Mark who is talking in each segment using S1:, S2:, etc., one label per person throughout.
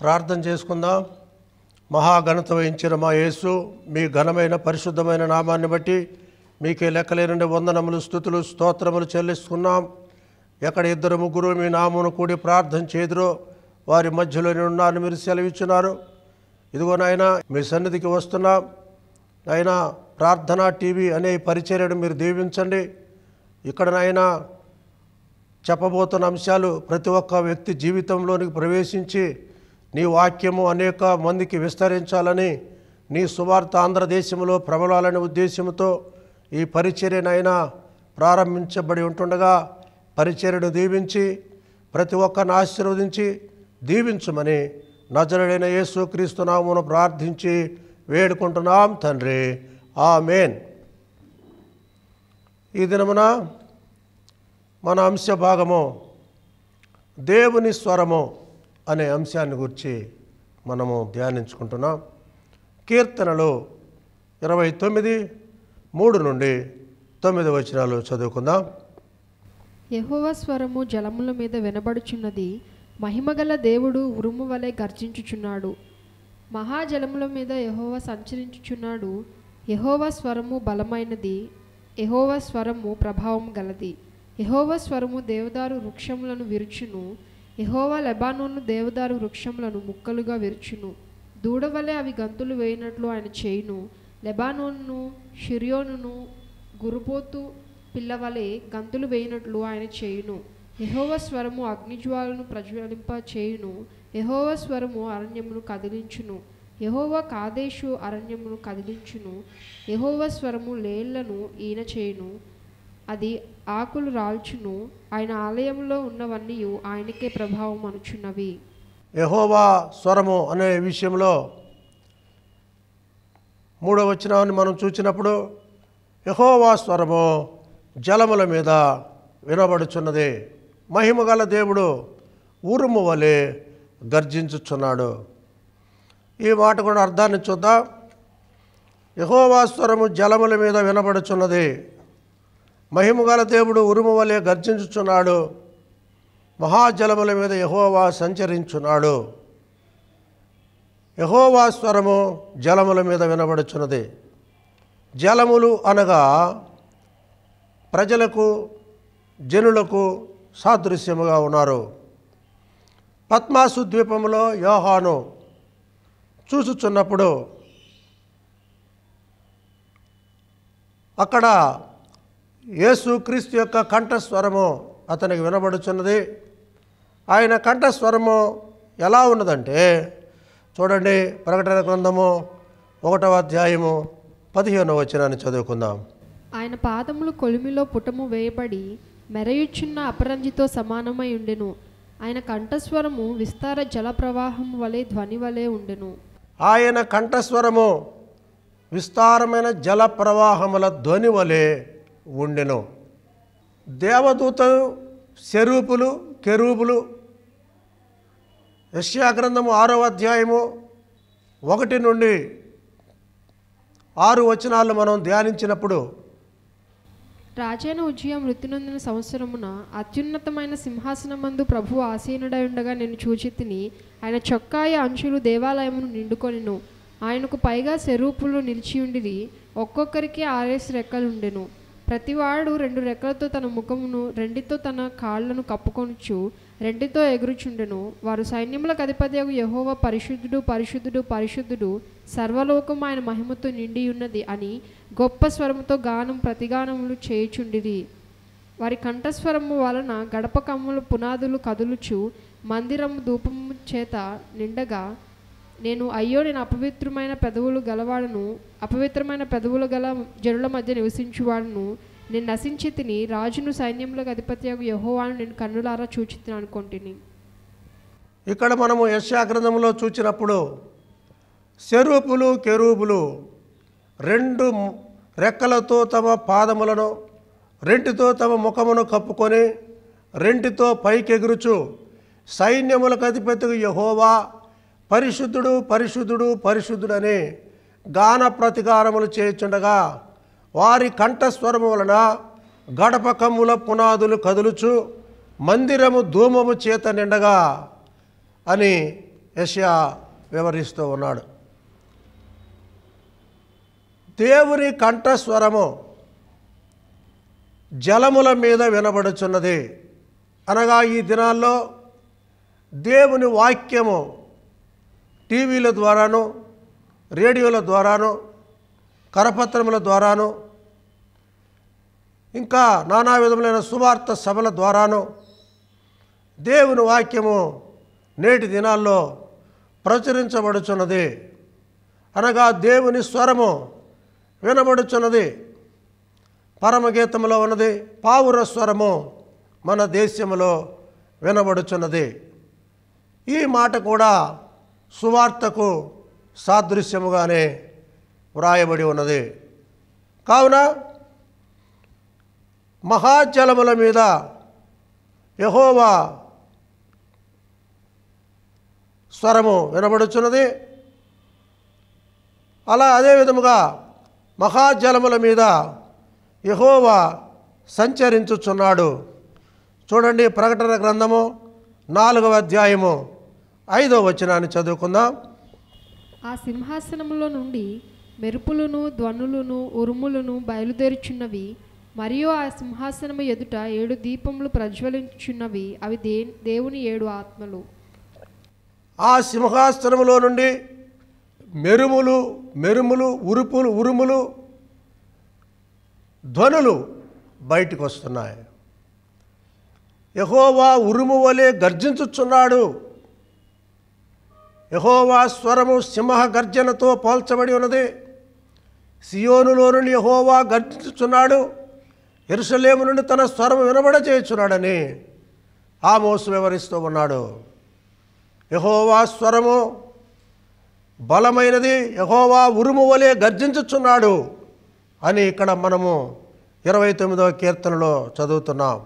S1: ప్రార్థన చేసుకుందాం మహాఘనత వహించిన మా యేసు మీ ఘనమైన పరిశుద్ధమైన నామాన్ని బట్టి మీకే లెక్కలేనండి వందనములు స్థుతులు స్తోత్రములు చెల్లిస్తున్నాం ఎక్కడ ఇద్దరు ముగ్గురు మీ నామమును కూడి ప్రార్థన చేదురో వారి మధ్యలో ఉన్నాను మీరు సెలవిచ్చున్నారు ఇదిగో నాయన మీ సన్నిధికి వస్తున్నాం నాయన ప్రార్థనా టీవీ అనే ఈ పరిచర్యను మీరు దీవించండి ఇక్కడ నాయన చెప్పబోతున్న అంశాలు ప్రతి ఒక్క వ్యక్తి జీవితంలోనికి ప్రవేశించి నీ వాక్యము అనేక మందికి విస్తరించాలని నీ సువార్త ఆంధ్రదేశంలో ప్రబలాలనే ఉద్దేశంతో ఈ పరిచర్యనైనా ప్రారంభించబడి ఉంటుండగా పరిచర్యను దీవించి ప్రతి ఒక్కరిని ఆశీర్వదించి దీవించమని నజరుడైన యేసుక్రీస్తు నామమును ప్రార్థించి వేడుకుంటున్నాం తండ్రి ఆమేన్ ఈ దినమున మన అంశ భాగము దేవుని స్వరము అనే అంశాన్ని గురించి మనము ధ్యానించుకుంటున్నాం కీర్తనలు ఇరవై తొమ్మిది మూడు నుండి తొమ్మిది వచనాలు చదువుకుందాం
S2: యెహోవా స్వరము జలముల మీద వినబడుచున్నది మహిమగల దేవుడు ఉరుము వలె గర్జించుచున్నాడు మహాజలముల మీద యెహోవా సంచరించుచున్నాడు యెహోవా స్వరము బలమైనది యెహోవా స్వరము ప్రభావం గలది యెహోవా స్వరము దేవదారు వృక్షములను విరుచును యెహోవా లెబానోను దేవదారు వృక్షములను ముక్కలుగా విరుచును దూడవలే అవి గంతులు వేయినట్లు ఆయన చేయును లెబానోను షిరియోనును గురుపోతు పిల్లవలే గంతులు వేయినట్లు ఆయన చేయును యెహోవ స్వరము అగ్నిజ్వాలను ప్రజ్వలింప చేయును యెహోవ స్వరము అరణ్యమును కదిలించును యెహోవ కాదేశు అరణ్యమును కదిలించును యెహోవ స్వరము లేళ్లను ఈన చేయును అది ఆకులు రాల్చును ఆయన ఆలయంలో ఉన్నవన్నీ ఆయనకే ప్రభావం అనుచున్నవి
S1: యహోవా స్వరము అనే విషయంలో మూడవ వచనాన్ని మనం చూసినప్పుడు యహోవా స్వరము జలముల మీద వినబడుచున్నది మహిమగల దేవుడు ఉరుము వలె గర్జించుచున్నాడు ఈ మాట కూడా అర్థాన్ని చూద్దాం యహోవా స్వరము జలముల మీద వినబడుచున్నది మహిమగల దేవుడు ఉరుము వలె గర్జించుచున్నాడు మహాజలముల మీద యహోవా సంచరించున్నాడు యహోవా స్వరము జలముల మీద వినబడుచున్నది జలములు అనగా ప్రజలకు జనులకు సాదృశ్యముగా ఉన్నారు పద్మాసు ద్వీపంలో యోహాను చూసుచున్నప్పుడు అక్కడ యేసుక్రీస్తు యొక్క కంఠస్వరము అతనికి వినబడుచున్నది ఆయన కంఠస్వరము ఎలా ఉన్నదంటే చూడండి ప్రకటన గ్రంథము ఒకటవ అధ్యాయము పదిహేనవ వచనాన్ని చదువుకుందాం
S2: ఆయన పాదములు కొలిమిలో పుటము వేయబడి మెరయుచున్న అపరంజితో సమానమై ఉండెను ఆయన కంఠస్వరము విస్తార జల ప్రవాహం వలె ధ్వని వలె ఉండెను
S1: ఆయన కంఠస్వరము విస్తారమైన జల ప్రవాహముల ధ్వని వలె ఉండెను దేవదూతలు శరూపులు కెరూపులు యశ్యాగ్రంథము ఆరో అధ్యాయము ఒకటి నుండి ఆరు వచనాలు మనం ధ్యానించినప్పుడు
S2: రాజైన ఉజ్జయ మృతి నొందిన సంవత్సరమున అత్యున్నతమైన సింహాసనమందు ప్రభు ఆసీనుడై ఉండగా నేను చూచి తిని ఆయన చొక్కాయ అంచులు దేవాలయమును నిండుకొనిను ఆయనకు పైగా శరూపులు నిలిచియుండిరి ఒక్కొక్కరికి ఆరేసి రెక్కలుండెను ప్రతివాడు రెండు రెక్కలతో తన ముఖమును రెండితో తన కాళ్లను కప్పుకొనుచు రెండితో ఎగురుచుండెను వారు సైన్యములకు అధిపతి యహోవ పరిశుద్ధుడు పరిశుద్ధుడు పరిశుద్ధుడు సర్వలోకం ఆయన మహిమతో నిండి ఉన్నది అని గొప్ప స్వరముతో గానం ప్రతిగానములు చేయుచుండిరి వారి కంఠస్వరము వలన గడప కమ్ముల పునాదులు కదులుచు మందిరము ధూపము చేత నిండగా నేను అయ్యో నేను అపవిత్రమైన పెదవులు గలవాడను అపవిత్రమైన పెదవులు గల జనుల మధ్య నివసించువాడును నేను నశించి తిని రాజును సైన్యములకు అధిపతి యహోవాను నేను కన్నులారా చూచితిని అనుకుంటుని
S1: ఇక్కడ మనము యశాగ్రంథంలో చూచినప్పుడు శరూపులు కెరూపులు రెండు రెక్కలతో తమ పాదములను రెంటితో తమ ముఖమును కప్పుకొని రెంటితో పైకెగురుచు సైన్యములకు అధిపతికి యహోవా పరిశుద్ధుడు పరిశుద్ధుడు పరిశుద్ధుడని గాన ప్రతిగానములు చేయుచుండగా వారి కంఠస్వరము వలన గడప కమ్ముల పునాదులు కదులుచు మందిరము ధూమము చేత నిండగా అని యష్యా వివరిస్తూ ఉన్నాడు దేవుని కంఠస్వరము జలముల మీద వినబడుచున్నది అనగా ఈ దినాల్లో దేవుని వాక్యము టీవీల ద్వారాను రేడియోల ద్వారాను కరపత్రముల ద్వారాను ఇంకా నానా విధములైన సువార్త సభల ద్వారాను దేవుని వాక్యము నేటి దినాల్లో ప్రచురించబడుచున్నది అనగా దేవుని స్వరము వినబడుచున్నది పరమగీతములో ఉన్నది పావుర స్వరము మన దేశములో వినబడుచున్నది ఈ మాట కూడా సువార్తకు సాదృశ్యముగానే వ్రాయబడి ఉన్నది కావున మహాజలముల మీద యహోవా స్వరము వినబడుచున్నది అలా అదే విధముగా మహాజలముల మీద యహోవా సంచరించుచున్నాడు చూడండి ప్రకటన గ్రంథము నాలుగవ అధ్యాయము ఐదవ వచనాన్ని చదువుకుందాం
S2: ఆ సింహాసనములో నుండి మెరుపులను ధ్వనులను ఉరుములను బయలుదేరుచున్నవి మరియు ఆ సింహాసనము ఎదుట ఏడు దీపములు ప్రజ్వలించుచున్నవి అవి దే దేవుని ఏడు ఆత్మలు
S1: ఆ సింహాసనములో నుండి మెరుములు మెరుములు ఉరుపులు ఉరుములు ధ్వనులు బయటకు వస్తున్నాయి యహోవా ఉరుము వలె గర్జించుచున్నాడు యహోవా స్వరము సింహ గర్జనతో పోల్చబడి ఉన్నది సియోనులో నుండి యహోవా గర్జించుచున్నాడు ఎరుసలేము నుండి తన స్వరం వినబడచేయుచున్నాడని ఆమోసు వివరిస్తూ ఉన్నాడు యహోవా స్వరము బలమైనది యహోవా ఉరుము వలె గర్జించుచున్నాడు అని ఇక్కడ మనము ఇరవై తొమ్మిదవ కీర్తనలో చదువుతున్నాం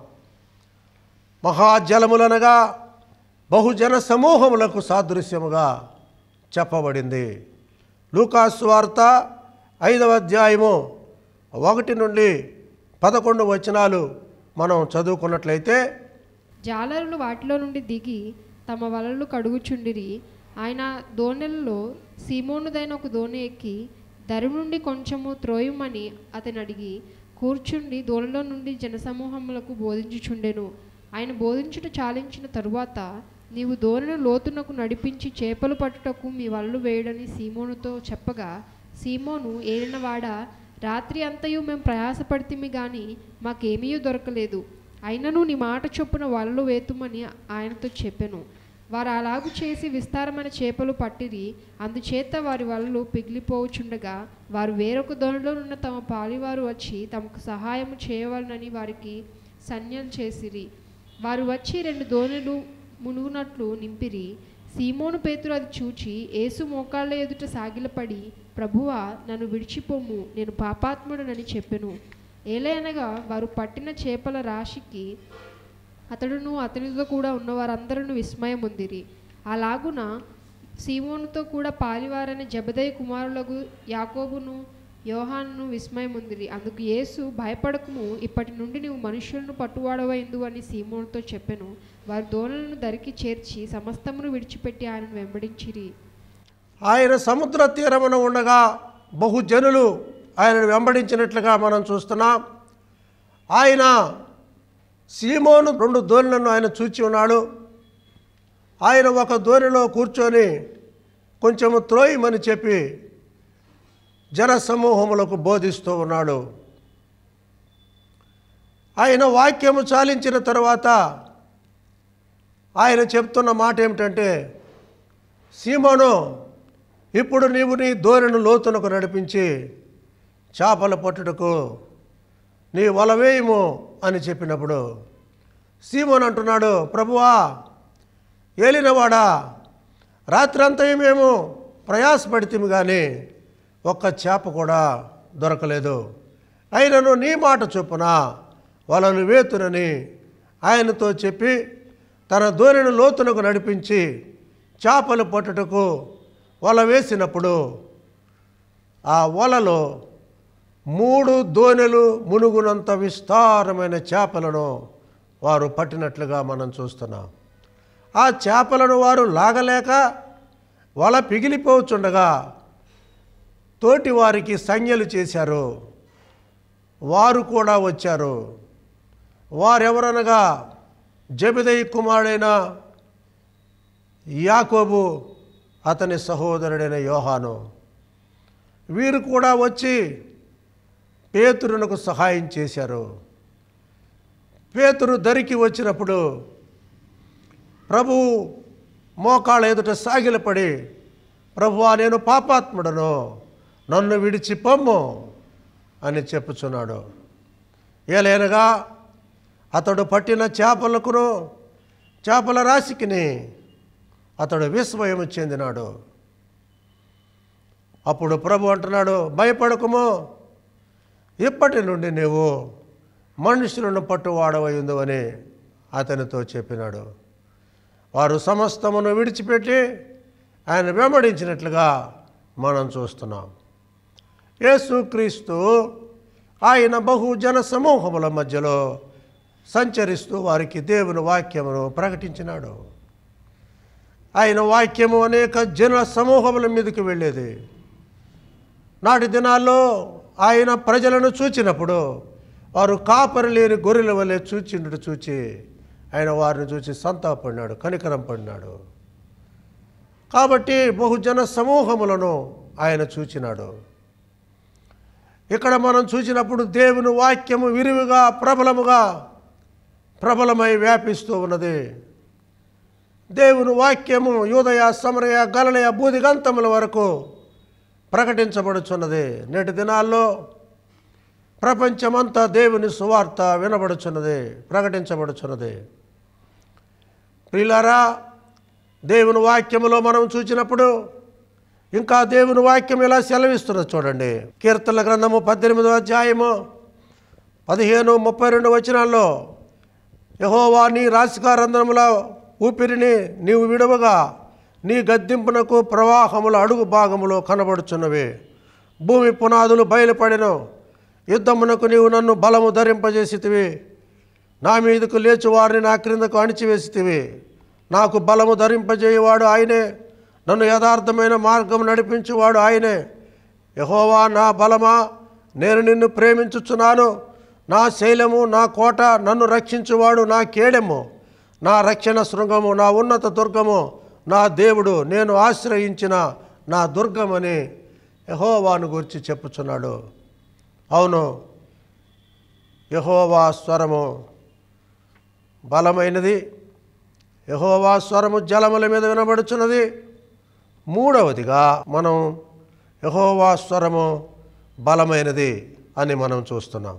S1: మహాజలములనగా బహుజన సమూహములకు సాదృశ్యముగా చెప్పబడింది లూకాసు వార్త ఐదవ అధ్యాయము ఒకటి నుండి పదకొండు వచనాలు మనం చదువుకున్నట్లయితే
S2: జాలరులు వాటిలో నుండి దిగి తమ వలలు కడుగుచుండిరి ఆయన దోణెలలో సీమోనుదైన ఒక దోణి ఎక్కి దరి నుండి కొంచెము త్రోయమని అతని అడిగి కూర్చుండి దోణిలో నుండి జనసమూహములకు బోధించుచుండెను ఆయన బోధించుట చాలించిన తరువాత నీవు దోణిని లోతునకు నడిపించి చేపలు పట్టుటకు మీ వలలు వేయడని సీమోనుతో చెప్పగా సీమోను ఏలినవాడా రాత్రి అంతయు మేము ప్రయాసపడితిమి గాని మాకేమీ దొరకలేదు అయినను నీ మాట చొప్పున వలలు వేతుమని ఆయనతో చెప్పెను వారు అలాగు చేసి విస్తారమైన చేపలు పట్టిరి అందుచేత వారి వలలు పిగిలిపోవుచుండగా వారు వేరొక దోణిలో ఉన్న తమ పాలివారు వచ్చి తమకు సహాయం చేయవలనని వారికి సన్యం చేసిరి వారు వచ్చి రెండు దోణులు మునుగునట్లు నింపిరి సీమోను పేతురు అది చూచి ఏసు మోకాళ్ళ ఎదుట సాగిలపడి ప్రభువా నన్ను విడిచిపోము నేను పాపాత్ముడనని చెప్పెను ఏలయనగా వారు పట్టిన చేపల రాశికి అతడును అతనితో కూడా ఉన్న వారందరూ విస్మయం ఉందిరి అలాగున సీమోనుతో కూడా పాలివారని జబదయ్య కుమారులకు యాకోబును యోహానును విస్మయం ఉందిరి అందుకు యేసు భయపడకము ఇప్పటి నుండి నువ్వు మనుషులను పట్టువాడవైందు అని సీమోనుతో చెప్పెను వారు దోణలను దరికి చేర్చి సమస్తమును విడిచిపెట్టి ఆయనను వెంబడించిరి
S1: ఆయన సముద్ర తీరమున ఉండగా బహుజనులు ఆయనను వెంబడించినట్లుగా మనం చూస్తున్నాం ఆయన సీమోను రెండు దోణులను ఆయన చూచి ఉన్నాడు ఆయన ఒక దోణిలో కూర్చొని కొంచెము త్రోయమని చెప్పి జన సమూహములకు బోధిస్తూ ఉన్నాడు ఆయన వాక్యము చాలించిన తరువాత ఆయన చెప్తున్న మాట ఏమిటంటే సీమోను ఇప్పుడు నీవు నీ ధోరణి లోతునకు నడిపించి చేపల పట్టుటకు నీ వల వేయము అని చెప్పినప్పుడు సీమోన్ అంటున్నాడు ప్రభువా ఏలినవాడా రాత్రంతా మేము ప్రయాసపడితిమి కానీ ఒక్క చేప కూడా దొరకలేదు అయినను నీ మాట చొప్పున వలలు వేతునని ఆయనతో చెప్పి తన ధోరణి లోతునకు నడిపించి చేపలు పట్టుటకు వల వేసినప్పుడు ఆ వలలో మూడు దోణెలు మునుగునంత విస్తారమైన చేపలను వారు పట్టినట్లుగా మనం చూస్తున్నాం ఆ చేపలను వారు లాగలేక వల పిగిలిపోచుండగా తోటి వారికి సంజ్ఞలు చేశారు వారు కూడా వచ్చారు వారెవరనగా జబిదయి కుమారుడైన యాకోబు అతని సహోదరుడైన యోహాను వీరు కూడా వచ్చి పేతురునకు సహాయం చేశారు పేతురు దరికి వచ్చినప్పుడు ప్రభువు మోకాళ్ళ ఎదుట సాగిలపడి ప్రభువా నేను పాపాత్ముడను నన్ను విడిచి పొమ్ము అని చెప్పుచున్నాడు ఏలైనగా అతడు పట్టిన చేపలకును చేపల రాశికిని అతడు విస్మయం చెందినాడు అప్పుడు ప్రభు అంటున్నాడు భయపడకుము ఇప్పటి నుండి నీవు మనుషులను పట్టువాడవైందు అని అతనితో చెప్పినాడు వారు సమస్తమును విడిచిపెట్టి ఆయన వెంబడించినట్లుగా మనం చూస్తున్నాం యేసుక్రీస్తు ఆయన బహుజన సమూహముల మధ్యలో సంచరిస్తూ వారికి దేవుని వాక్యమును ప్రకటించినాడు ఆయన వాక్యము అనేక జన సమూహముల మీదకి వెళ్ళేది నాటి దినాల్లో ఆయన ప్రజలను చూచినప్పుడు వారు కాపరి లేని గొర్రెల వలె చూచిండు చూచి ఆయన వారిని చూసి సంతాపడినాడు కనికరం పడినాడు కాబట్టి బహుజన సమూహములను ఆయన చూచినాడు ఇక్కడ మనం చూసినప్పుడు దేవుని వాక్యము విరివిగా ప్రబలముగా ప్రబలమై వ్యాపిస్తూ ఉన్నది దేవుని వాక్యము యూదయ సమరయ గలలయ బూదిగంతముల వరకు ప్రకటించబడుచున్నది నేటి దినాల్లో ప్రపంచమంతా దేవుని సువార్త వినబడుచున్నది ప్రకటించబడుచున్నది ప్రియులారా దేవుని వాక్యములో మనం చూసినప్పుడు ఇంకా దేవుని వాక్యం ఇలా సెలవిస్తున్నది చూడండి కీర్తన గ్రంథము పద్దెనిమిదో అధ్యాయము పదిహేను ముప్పై రెండు వచనాల్లో యహోవా నీ రాశికారంధ్రముల ఊపిరిని నీవు విడవగా నీ గద్దింపునకు ప్రవాహముల అడుగు భాగములో కనబడుచున్నవి భూమి పునాదులు బయలుపడెను యుద్ధమునకు నీవు నన్ను బలము ధరింపజేసితివి నా మీదకు లేచి వారిని నా క్రిందకు అణిచివేసితివి నాకు బలము ధరింపజేయవాడు ఆయనే నన్ను యథార్థమైన మార్గం నడిపించువాడు ఆయనే యహోవా నా బలమా నేను నిన్ను ప్రేమించుచున్నాను నా శైలము నా కోట నన్ను రక్షించువాడు నా కేడెము నా రక్షణ శృంగము నా ఉన్నత దుర్గము నా దేవుడు నేను ఆశ్రయించిన నా దుర్గమని యహోవాను గురించి చెప్పుచున్నాడు అవును యహోవా స్వరము బలమైనది యహోవా స్వరము జలముల మీద వినబడుచున్నది మూడవదిగా మనం యహోవా స్వరము బలమైనది అని మనం చూస్తున్నాం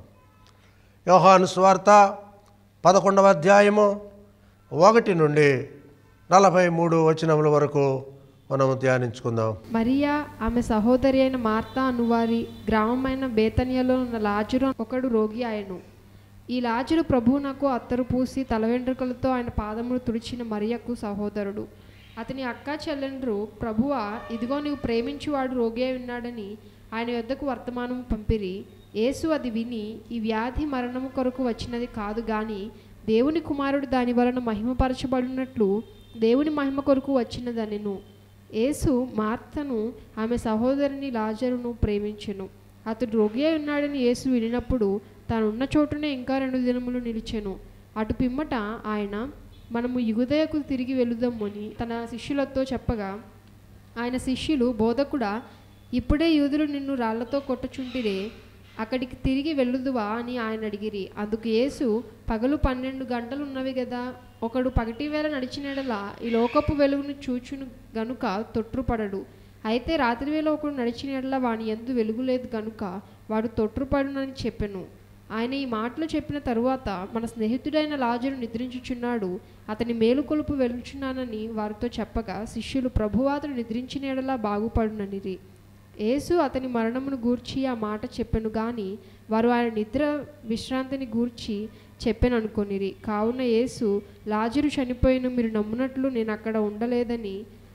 S1: యోహాను స్వార్త పదకొండవ అధ్యాయము ఒకటి నుండి నలభై మూడు వచనముల వరకు మనం ధ్యానించుకుందాం
S2: మరియా ఆమె సహోదరి అయిన మార్తా అనువారి గ్రామమైన బేతనియలో ఉన్న లాజరు ఒకడు రోగి ఆయను ఈ లాజరు ప్రభువునకు అత్తరు పూసి తల వెంట్రుకలతో ఆయన పాదములు తుడిచిన మరియకు సహోదరుడు అతని అక్క చెల్లెండ్రు ప్రభువా ఇదిగో నీవు ప్రేమించువాడు రోగి అయి ఉన్నాడని ఆయన యొద్దకు వర్తమానం పంపిరి యేసు అది విని ఈ వ్యాధి మరణము కొరకు వచ్చినది కాదు గాని దేవుని కుమారుడు దాని వలన మహిమపరచబడినట్లు దేవుని మహిమ కొరకు వచ్చినదనెను యేసు మార్తను ఆమె సహోదరిని లాజరును ప్రేమించెను అతడు రోగి అయి ఉన్నాడని యేసు వినినప్పుడు తానున్న చోటునే ఇంకా రెండు దినములు నిలిచెను అటు పిమ్మట ఆయన మనము యుగుదయకు తిరిగి వెళుదాము అని తన శిష్యులతో చెప్పగా ఆయన శిష్యులు బోధకుడా ఇప్పుడే యూదులు నిన్ను రాళ్లతో కొట్టుచుంటిరే అక్కడికి తిరిగి వెళ్ళుదువా అని ఆయన అడిగిరి అందుకు యేసు పగలు పన్నెండు గంటలు ఉన్నవి కదా ఒకడు పగటి వేళ నడిచినడలా ఈ లోకపు వెలుగును చూచును గనుక తొట్టుపడడు అయితే రాత్రివేళ ఒకడు నడిచినడలా వాని ఎందు వెలుగు లేదు గనుక వాడు తొట్టుపడునని చెప్పెను ఆయన ఈ మాటలు చెప్పిన తరువాత మన స్నేహితుడైన లాజరు నిద్రించుచున్నాడు అతని మేలుకొలుపు వెలుచున్నానని వారితో చెప్పగా శిష్యులు ప్రభువాతను నిద్రించిన ఎడలా బాగుపడుననిరి యేసు అతని మరణమును గూర్చి ఆ మాట చెప్పెను గాని వారు ఆయన నిద్ర విశ్రాంతిని గూర్చి చెప్పెననుకొనిరి కావున యేసు లాజరు చనిపోయిన మీరు నమ్మునట్లు నేను అక్కడ ఉండలేదని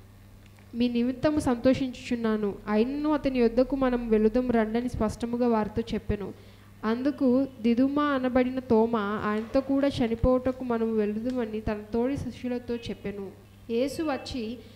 S2: మీ నిమిత్తము సంతోషించుచున్నాను అయినను అతని యొద్దకు మనం వెళుదాం రండని స్పష్టముగా వారితో చెప్పెను అందుకు దిదుమా అనబడిన తోమ ఆయనతో కూడా చనిపోవటకు మనం వెళుదామని తన తోడి శిష్యులతో చెప్పెను యేసు వచ్చి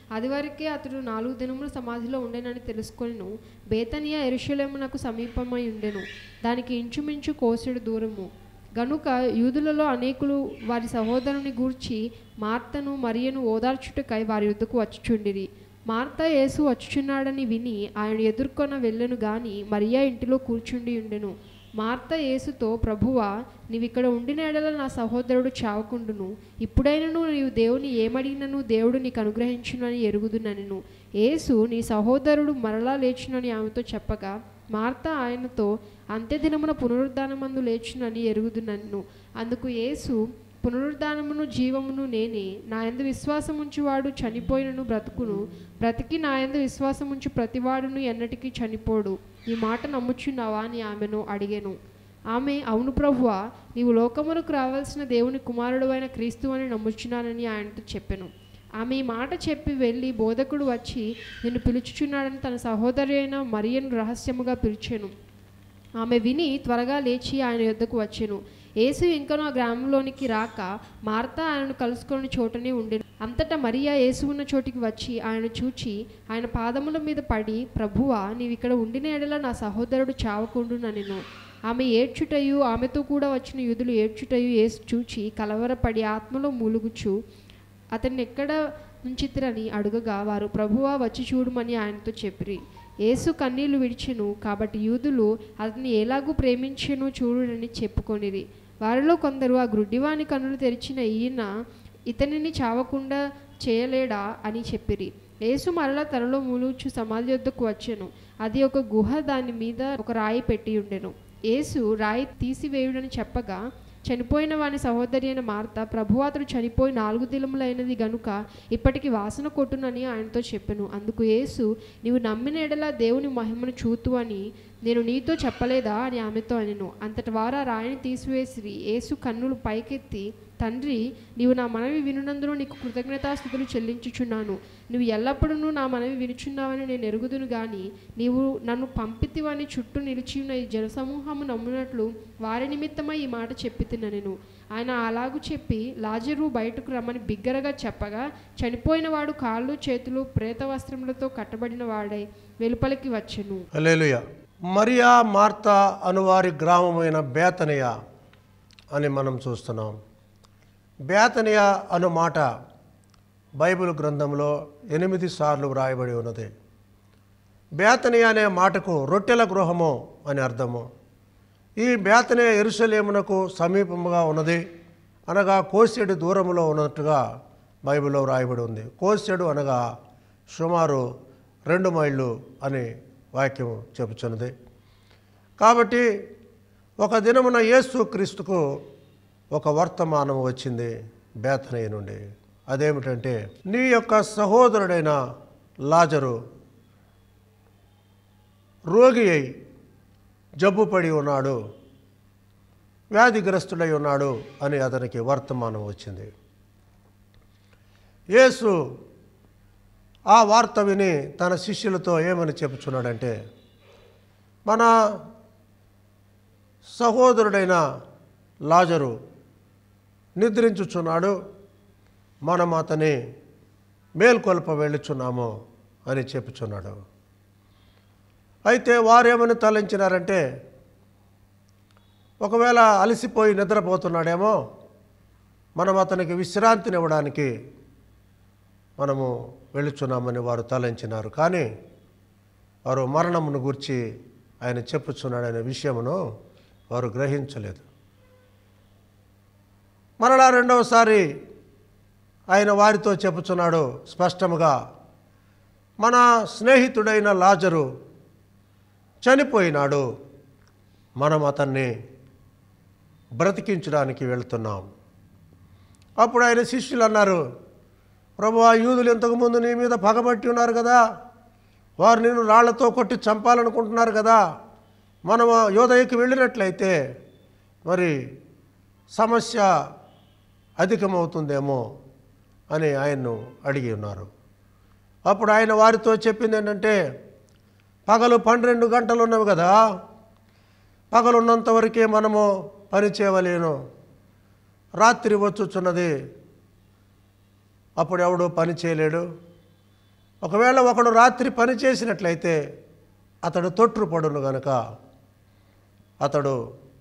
S2: అది వరకే అతడు నాలుగు దినములు సమాధిలో ఉండేనని తెలుసుకొనిను బేతనియా ఎరుషలేమునకు సమీపమై ఉండెను దానికి ఇంచుమించు కోసెడు దూరము గనుక యూదులలో అనేకులు వారి సహోదరుని గూర్చి మార్తను మరియను ఓదార్చుటకై వారి యుద్ధకు వచ్చుచుండిరి మార్త యేసు వచ్చుచున్నాడని విని ఆయన ఎదుర్కొన వెళ్ళెను గాని మరియా ఇంటిలో కూర్చుండి ఉండెను మార్త యేసుతో ప్రభువా నీవిక్కడ ఉండిన ఎడల నా సహోదరుడు చావకుండును ఇప్పుడైనను నీవు దేవుని ఏమడిగినను దేవుడు నీకు అనుగ్రహించునని ఎరుగుదునను యేసు నీ సహోదరుడు మరలా లేచునని ఆమెతో చెప్పగా మార్త ఆయనతో అంత్యదినమున పునరుద్ధానమందు లేచునని ఎరుగుదునన్ను అందుకు యేసు పునరుద్ధానమును జీవమును నేనే నా యందు విశ్వాసముంచువాడు చనిపోయినను బ్రతుకును బ్రతికి నా యందు విశ్వాసముంచు ప్రతివాడును ఎన్నటికీ చనిపోడు ఈ మాట నమ్ముచున్నావా అని ఆమెను అడిగాను ఆమె అవును ప్రభువా నీవు లోకమునకు రావాల్సిన దేవుని కుమారుడు అయిన క్రీస్తు అని నమ్ముచున్నానని ఆయనతో చెప్పెను ఆమె ఈ మాట చెప్పి వెళ్ళి బోధకుడు వచ్చి నిన్ను పిలుచుచున్నాడని తన సహోదరి అయిన మరియను రహస్యముగా పిలిచెను ఆమె విని త్వరగా లేచి ఆయన యొద్దకు వచ్చెను యేసు ఇంకనూ ఆ గ్రామంలోనికి రాక మార్త ఆయనను కలుసుకొని చోటనే ఉండెను అంతటా మరియా యేసు ఉన్న చోటికి వచ్చి ఆయన చూచి ఆయన పాదముల మీద పడి ప్రభువా నీవు ఇక్కడ ఉండిన ఎడల నా సహోదరుడు చావకుండుననెను ఆమె ఏడ్చుటయు ఆమెతో కూడా వచ్చిన యూదులు ఏడ్చుటయు యేసు చూచి కలవరపడి ఆత్మలో మూలుగుచు అతన్ని ఎక్కడ ఉంచితిరని అడుగగా వారు ప్రభువా వచ్చి చూడమని ఆయనతో చెప్పిరి యేసు కన్నీళ్లు విడిచెను కాబట్టి యూదులు అతన్ని ఎలాగూ ప్రేమించెను చూడునని చెప్పుకొనిరి వారిలో కొందరు ఆ గ్రుడ్డివాని కన్నులు తెరిచిన ఈయన ఇతనిని చావకుండా చేయలేడా అని చెప్పిరి యేసు మరలా తనలో మూలుచు సమాధి వద్దకు వచ్చెను అది ఒక గుహ దాని మీద ఒక రాయి పెట్టి ఉండెను యేసు రాయి తీసివేయుడని చెప్పగా చనిపోయిన వాని సహోదరి అయిన మార్త ప్రభు అతడు చనిపోయి నాలుగు దినములైనది గనుక ఇప్పటికి వాసన కొట్టునని ఆయనతో చెప్పెను అందుకు యేసు నీవు నమ్మిన ఎడల దేవుని మహిమను చూతు అని నేను నీతో చెప్పలేదా అని ఆమెతో అనెను అంతటి వారు ఆ రాయిని తీసివేసిరి యేసు కన్నులు పైకెత్తి తండ్రి నీవు నా మనవి వినునందును నీకు కృతజ్ఞతాస్థుతులు చెల్లించుచున్నాను నువ్వు ఎల్లప్పుడూ నా మనవి వినుచున్నావని నేను ఎరుగుదును గాని నీవు నన్ను పంపితివని చుట్టూ నిలిచి ఉన్న ఈ జనసమూహము నమ్మినట్లు వారి నిమిత్తమై ఈ మాట చెప్పి నేను ఆయన అలాగు చెప్పి లాజరు బయటకు రమ్మని బిగ్గరగా చెప్పగా చనిపోయిన వాడు కాళ్ళు చేతులు ప్రేత వస్త్రములతో కట్టబడిన వాడై వెలుపలికి వచ్చెను
S1: హల్లెలూయ మరియా మార్త అనువారి గ్రామమైన బేతనియ అని మనం చూస్తున్నాం బేతనియ అను మాట బైబిల్ గ్రంథంలో ఎనిమిది సార్లు వ్రాయబడి ఉన్నది బేతనియ అనే మాటకు రొట్టెల గృహము అని అర్థము ఈ బేతనియ ఎరుసలేమునకు సమీపముగా ఉన్నది అనగా కోసెడు దూరములో ఉన్నట్టుగా బైబిల్లో వ్రాయబడి ఉంది కోసెడు అనగా సుమారు రెండు మైళ్ళు అని వాక్యం చెబుతున్నది కాబట్టి ఒక దినమున యేసు క్రీస్తుకు ఒక వర్తమానం వచ్చింది బేతనయ్య నుండి అదేమిటంటే నీ యొక్క సహోదరుడైన లాజరు రోగి అయి జబ్బుపడి ఉన్నాడు వ్యాధిగ్రస్తుడై ఉన్నాడు అని అతనికి వర్తమానం వచ్చింది యేసు ఆ వార్త విని తన శిష్యులతో ఏమని చెప్పుచున్నాడంటే మన సహోదరుడైన లాజరు నిద్రించుచున్నాడు మనం అతని మేల్కొల్ప వెళ్ళుచున్నాము అని చెప్పుచున్నాడు అయితే వారేమని తలంచినారంటే ఒకవేళ అలసిపోయి నిద్రపోతున్నాడేమో మనం అతనికి విశ్రాంతినివ్వడానికి మనము వెళుచున్నామని వారు తలంచినారు కానీ వారు మరణమును గురించి ఆయన చెప్పుచున్నాడనే విషయమును వారు గ్రహించలేదు మరలా రెండవసారి ఆయన వారితో చెప్పుచున్నాడు స్పష్టముగా మన స్నేహితుడైన లాజరు చనిపోయినాడు మనం అతన్ని బ్రతికించడానికి వెళ్తున్నాం అప్పుడు ఆయన శిష్యులు అన్నారు ప్రభు ఆ యూదులు ఇంతకుముందు నీ మీద పగబట్టి ఉన్నారు కదా వారు నేను రాళ్లతో కొట్టి చంపాలనుకుంటున్నారు కదా మనం ఆ యోదయకి వెళ్ళినట్లయితే మరి సమస్య అధికమవుతుందేమో అని ఆయన్ను అడిగి ఉన్నారు అప్పుడు ఆయన వారితో చెప్పింది ఏంటంటే పగలు పన్నెండు గంటలు ఉన్నవి కదా పగలున్నంత వరకే మనము పని చేయవలేను రాత్రి వచ్చుచున్నది అప్పుడు ఎవడు పని చేయలేడు ఒకవేళ ఒకడు రాత్రి పని చేసినట్లయితే అతడు తొట్టు పడును గనుక అతడు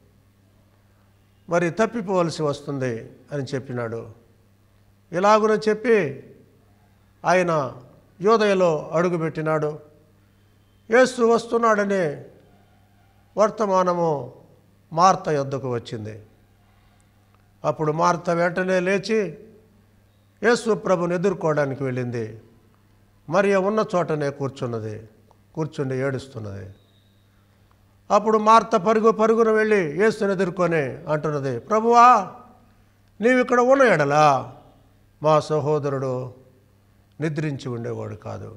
S1: మరి తప్పిపోవలసి వస్తుంది అని చెప్పినాడు ఇలాగున చెప్పి ఆయన యోదయలో అడుగుపెట్టినాడు యేసు వస్తున్నాడనే వర్తమానము మార్త యొద్దకు వచ్చింది అప్పుడు మార్త వెంటనే లేచి యేసు ప్రభుని ఎదుర్కోవడానికి వెళ్ళింది మరియ ఉన్న చోటనే కూర్చున్నది కూర్చుండి ఏడుస్తున్నది అప్పుడు మార్త పరుగు పరుగున వెళ్ళి యేసుని ఎదుర్కొని అంటున్నది ప్రభువా నీవు ఇక్కడ ఉన్న ఎడలా మా సహోదరుడు నిద్రించి ఉండేవాడు కాదు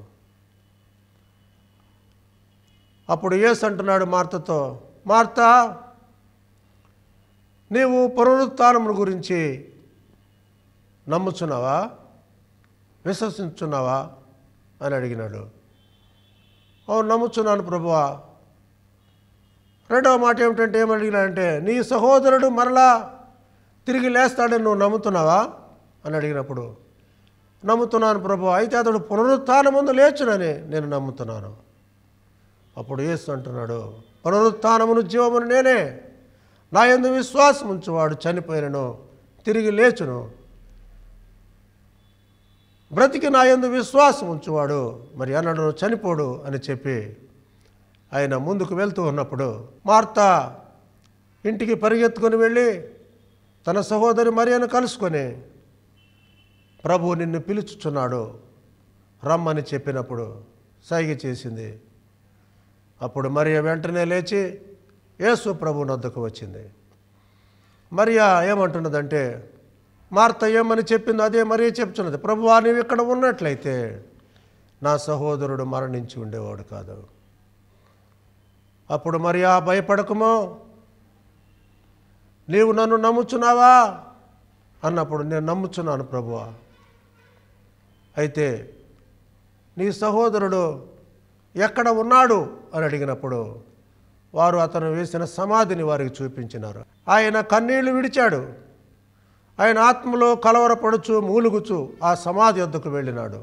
S1: అప్పుడు యేసు అంటున్నాడు మార్తతో మార్త నీవు పునరుత్నముల గురించి నమ్ముచున్నావా విశ్వసించున్నావా అని అడిగినాడు అవును నమ్ముచున్నాను ప్రభువా రెండవ మాట ఏమిటంటే ఏమడిగినాడంటే నీ సహోదరుడు మరలా తిరిగి లేస్తాడని నువ్వు నమ్ముతున్నావా అని అడిగినప్పుడు నమ్ముతున్నాను ప్రభు అయితే అతడు పునరుత్థానం ముందు లేచునని నేను నమ్ముతున్నాను అప్పుడు యేసు అంటున్నాడు పునరుత్థానమును జీవమును నేనే నా ఎందు విశ్వాసం ఉంచువాడు చనిపోయినను తిరిగి లేచును బ్రతికి నా ఎందు విశ్వాసం ఉంచువాడు మరి అన్నడు చనిపోడు అని చెప్పి ఆయన ముందుకు వెళ్తూ ఉన్నప్పుడు మార్త ఇంటికి పరిగెత్తుకొని వెళ్ళి తన సహోదరి మరియను కలుసుకొని ప్రభు నిన్ను పిలుచుచున్నాడు రమ్మని చెప్పినప్పుడు సైగ చేసింది అప్పుడు మరియ వెంటనే లేచి యేసు ప్రభు నొద్దకు వచ్చింది మరియా ఏమంటున్నదంటే మార్త ఏమని చెప్పిందో అదే మరియ చెప్తున్నది ప్రభువా నీవు ఇక్కడ ఉన్నట్లయితే నా సహోదరుడు మరణించి ఉండేవాడు కాదు అప్పుడు మరియా భయపడకమో నీవు నన్ను నమ్ముచున్నావా అన్నప్పుడు నేను నమ్ముచున్నాను ప్రభువా అయితే నీ సహోదరుడు ఎక్కడ ఉన్నాడు అని అడిగినప్పుడు వారు అతను వేసిన సమాధిని వారికి చూపించినారు ఆయన కన్నీళ్లు విడిచాడు ఆయన ఆత్మలో కలవరపడుచు మూలుగుచు ఆ సమాధి వద్దకు వెళ్ళినాడు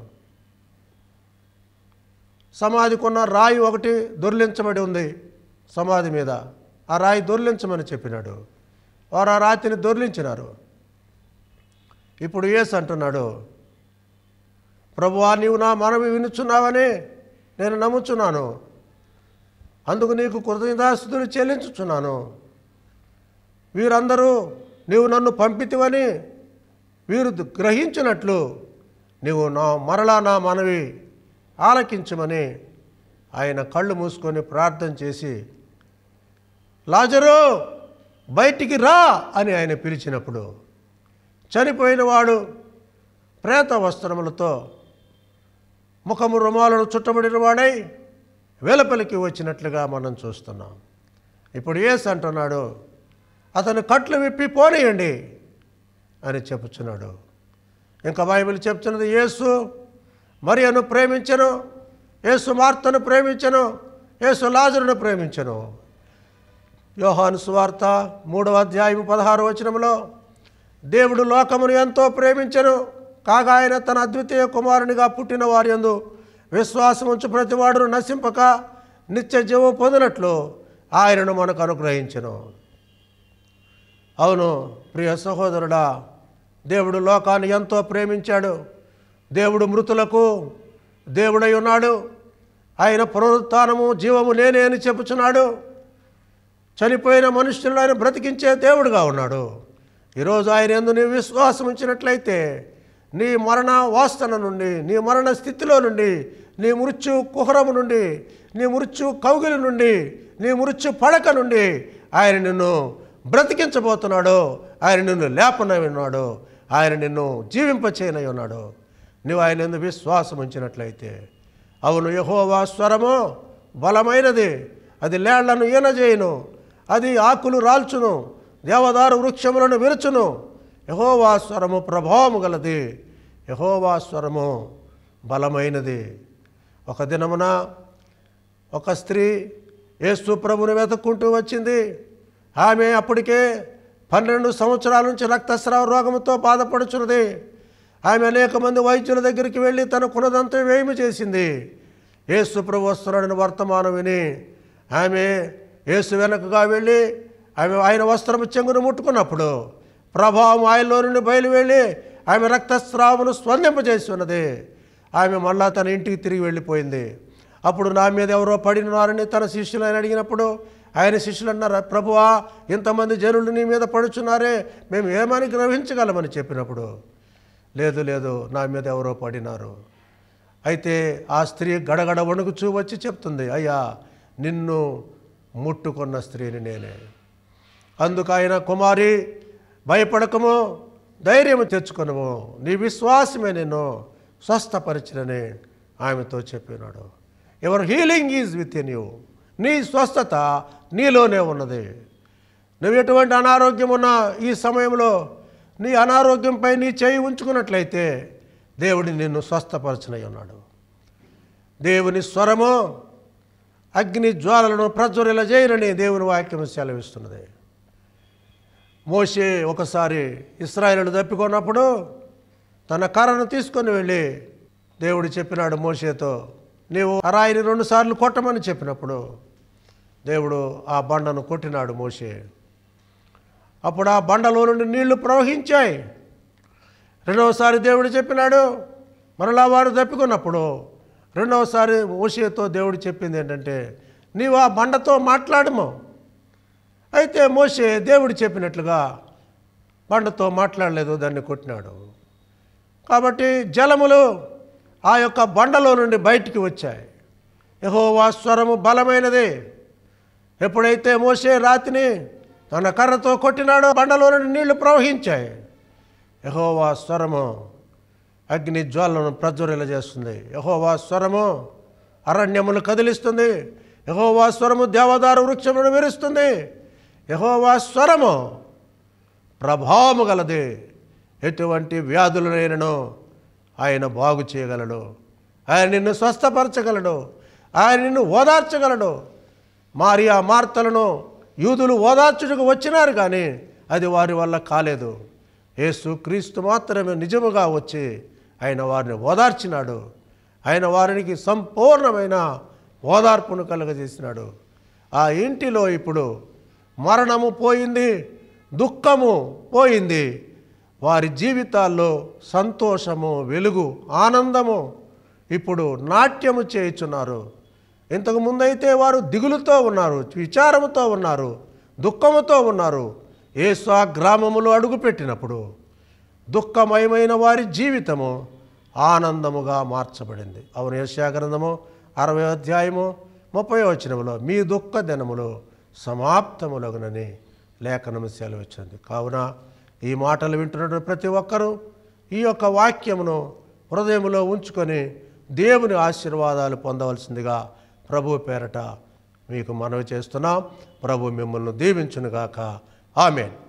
S1: సమాధికున్న రాయి ఒకటి దొర్లించబడి ఉంది సమాధి మీద ఆ రాయి దొర్లించమని చెప్పినాడు వారు ఆ రాతిని దొర్లించినారు ఇప్పుడు యేసు అంటున్నాడు ప్రభువా నీవు నా మనవి వినుచున్నావని నేను నమ్ముచున్నాను అందుకు నీకు కృతజ్ఞతాస్తుతులు చెల్లించుచున్నాను వీరందరూ నీవు నన్ను పంపితివని వీరు గ్రహించినట్లు నీవు నా మరలా నా మనవి ఆలకించమని ఆయన కళ్ళు మూసుకొని ప్రార్థన చేసి లాజరు బయటికి రా అని ఆయన పిలిచినప్పుడు చనిపోయిన వాడు ప్రేత వస్త్రములతో ముఖము రుమాలను చుట్టబడిన వాడై వెలపలికి వచ్చినట్లుగా మనం చూస్తున్నాం ఇప్పుడు ఏస్ అంటున్నాడు అతను కట్లు విప్పి పోనీయండి అని చెప్పుచున్నాడు ఇంకా బైబిల్ చెప్తున్నది యేసు మరియను ప్రేమించను యేసు మార్తను ప్రేమించను యేసు లాజరును ప్రేమించను యోహాను సువార్త మూడవ అధ్యాయం పదహారు వచనంలో దేవుడు లోకమును ఎంతో ప్రేమించను కాగా ఆయన తన అద్వితీయ కుమారునిగా పుట్టిన వారి యందు విశ్వాసం ఉంచు ప్రతివాడును నశింపక నిత్య జీవం పొందినట్లు ఆయనను మనకు అనుగ్రహించను అవును ప్రియ సహోదరుడా దేవుడు లోకాన్ని ఎంతో ప్రేమించాడు దేవుడు మృతులకు దేవుడై ఉన్నాడు ఆయన పునరుత్నము జీవము నేనే అని చెప్పుచున్నాడు చనిపోయిన మనుషులను ఆయన బ్రతికించే దేవుడుగా ఉన్నాడు ఈరోజు ఆయన ఎందు నీ విశ్వాసం ఉంచినట్లయితే నీ మరణ వాసన నుండి నీ మరణ స్థితిలో నుండి నీ మృత్యు కుహరము నుండి నీ మృత్యు కౌగిలి నుండి నీ మృత్యు పడక నుండి ఆయన నిన్ను బ్రతికించబోతున్నాడు ఆయన నిన్ను లేపనై ఉన్నాడు ఆయన నిన్ను జీవింపచేయనై ఉన్నాడు నువ్వు ఆయన ఎందు విశ్వాసం ఉంచినట్లయితే అవును యహోవా స్వరము బలమైనది అది లేళ్లను ఈనజేయును అది ఆకులు రాల్చును దేవదారు వృక్షములను విరుచును యహోవా స్వరము ప్రభావము గలది యహోవా స్వరము బలమైనది ఒక దినమున ఒక స్త్రీ యేసు ప్రభుని వెతుక్కుంటూ వచ్చింది ఆమె అప్పటికే పన్నెండు సంవత్సరాల నుంచి రక్తస్రావ రోగముతో బాధపడుచున్నది ఆమె అనేక మంది వైద్యుల దగ్గరికి వెళ్ళి తన కులదంతా వేయమి చేసింది యేసు ప్రభు వస్తున్నాడని వర్తమానం విని ఆమె యేసు వెనకగా వెళ్ళి ఆమె ఆయన వస్త్రము చెంగును ముట్టుకున్నప్పుడు ప్రభావం ఆయనలో నుండి బయలు వెళ్ళి ఆమె రక్తస్రావమును స్పందింపజేసి ఉన్నది ఆమె మళ్ళా తన ఇంటికి తిరిగి వెళ్ళిపోయింది అప్పుడు నా మీద ఎవరో పడినారని తన శిష్యులు ఆయన అడిగినప్పుడు ఆయన శిష్యులు అన్నారు ప్రభువా ఇంతమంది జనులు నీ మీద పడుచున్నారే మేము ఏమని గ్రహించగలమని చెప్పినప్పుడు లేదు లేదు నా మీద ఎవరో పడినారు అయితే ఆ స్త్రీ గడగడ వణుకుచూ వచ్చి చెప్తుంది అయ్యా నిన్ను ముట్టుకున్న స్త్రీని నేనే అందుకు ఆయన కుమారి భయపడకము ధైర్యము తెచ్చుకొనము నీ విశ్వాసమే నిన్ను స్వస్థపరిచినని ఆమెతో చెప్పినాడు ever healing is within you నీ స్వస్థత నీలోనే ఉన్నది నువ్వు ఎటువంటి అనారోగ్యం ఉన్న ఈ సమయంలో నీ అనారోగ్యంపై నీ చేయి ఉంచుకున్నట్లయితే దేవుడి నిన్ను స్వస్థపరచనై ఉన్నాడు దేవుని స్వరము అగ్ని జ్వాలలను ప్రజ్వరిల చేయనని దేవుని వాక్యం సెలవిస్తున్నది మోషే ఒకసారి ఇస్రాయేలు తప్పికొన్నప్పుడు తన కర్రను తీసుకొని వెళ్ళి దేవుడు చెప్పినాడు మోషేతో నీవు అరాయిని రెండుసార్లు కొట్టమని చెప్పినప్పుడు దేవుడు ఆ బండను కొట్టినాడు మోషే అప్పుడు ఆ బండలో నుండి నీళ్లు ప్రవహించాయి రెండవసారి దేవుడు చెప్పినాడు మరలా వారు తప్పికొన్నప్పుడు రెండవసారి మోషేతో దేవుడు చెప్పింది ఏంటంటే నీవు ఆ బండతో మాట్లాడము అయితే మోషే దేవుడు చెప్పినట్లుగా బండతో మాట్లాడలేదు దాన్ని కొట్టినాడు కాబట్టి జలములు ఆ యొక్క బండలో నుండి బయటికి వచ్చాయి యెహోవా స్వరము బలమైనది ఎప్పుడైతే మోసే రాతిని తన కర్రతో కొట్టినాడో బండలో నుండి నీళ్లు ప్రవహించాయి యహోవా స్వరము అగ్ని జ్వాలను ప్రజ్వరిల చేస్తుంది యహోవా స్వరము అరణ్యములు కదిలిస్తుంది యహోవా స్వరము దేవదారు వృక్షమును విరుస్తుంది యహోవా స్వరము ప్రభావము గలది ఎటువంటి వ్యాధులనైనను ఆయన బాగు చేయగలడు ఆయన నిన్ను స్వస్థపరచగలడు ఆయన నిన్ను ఓదార్చగలడు మారియా మార్తలను యూదులు ఓదార్చుటకు వచ్చినారు కానీ అది వారి వల్ల కాలేదు యేసు క్రీస్తు మాత్రమే నిజముగా వచ్చి ఆయన వారిని ఓదార్చినాడు ఆయన వారికి సంపూర్ణమైన ఓదార్పును కలుగజేసినాడు ఆ ఇంటిలో ఇప్పుడు మరణము పోయింది దుఃఖము పోయింది వారి జీవితాల్లో సంతోషము వెలుగు ఆనందము ఇప్పుడు నాట్యము చేయుచున్నారు ఇంతకు ముందైతే వారు దిగులుతో ఉన్నారు విచారముతో ఉన్నారు దుఃఖముతో ఉన్నారు ఏసు ఆ గ్రామములో అడుగుపెట్టినప్పుడు దుఃఖమయమైన వారి జీవితము ఆనందముగా మార్చబడింది అవును యెషయా గ్రంథము అరవై అధ్యాయము ముప్పై వచనములో మీ దుఃఖ దినములు సమాప్తములగునని లేఖనము సెలవిచ్చింది కావున ఈ మాటలు వింటున్న ప్రతి ఒక్కరూ ఈ యొక్క వాక్యమును హృదయములో ఉంచుకొని దేవుని ఆశీర్వాదాలు పొందవలసిందిగా ప్రభు పేరట మీకు మనవి చేస్తున్నాం ప్రభు మిమ్మల్ని దీవించునుగాక ఆమెన్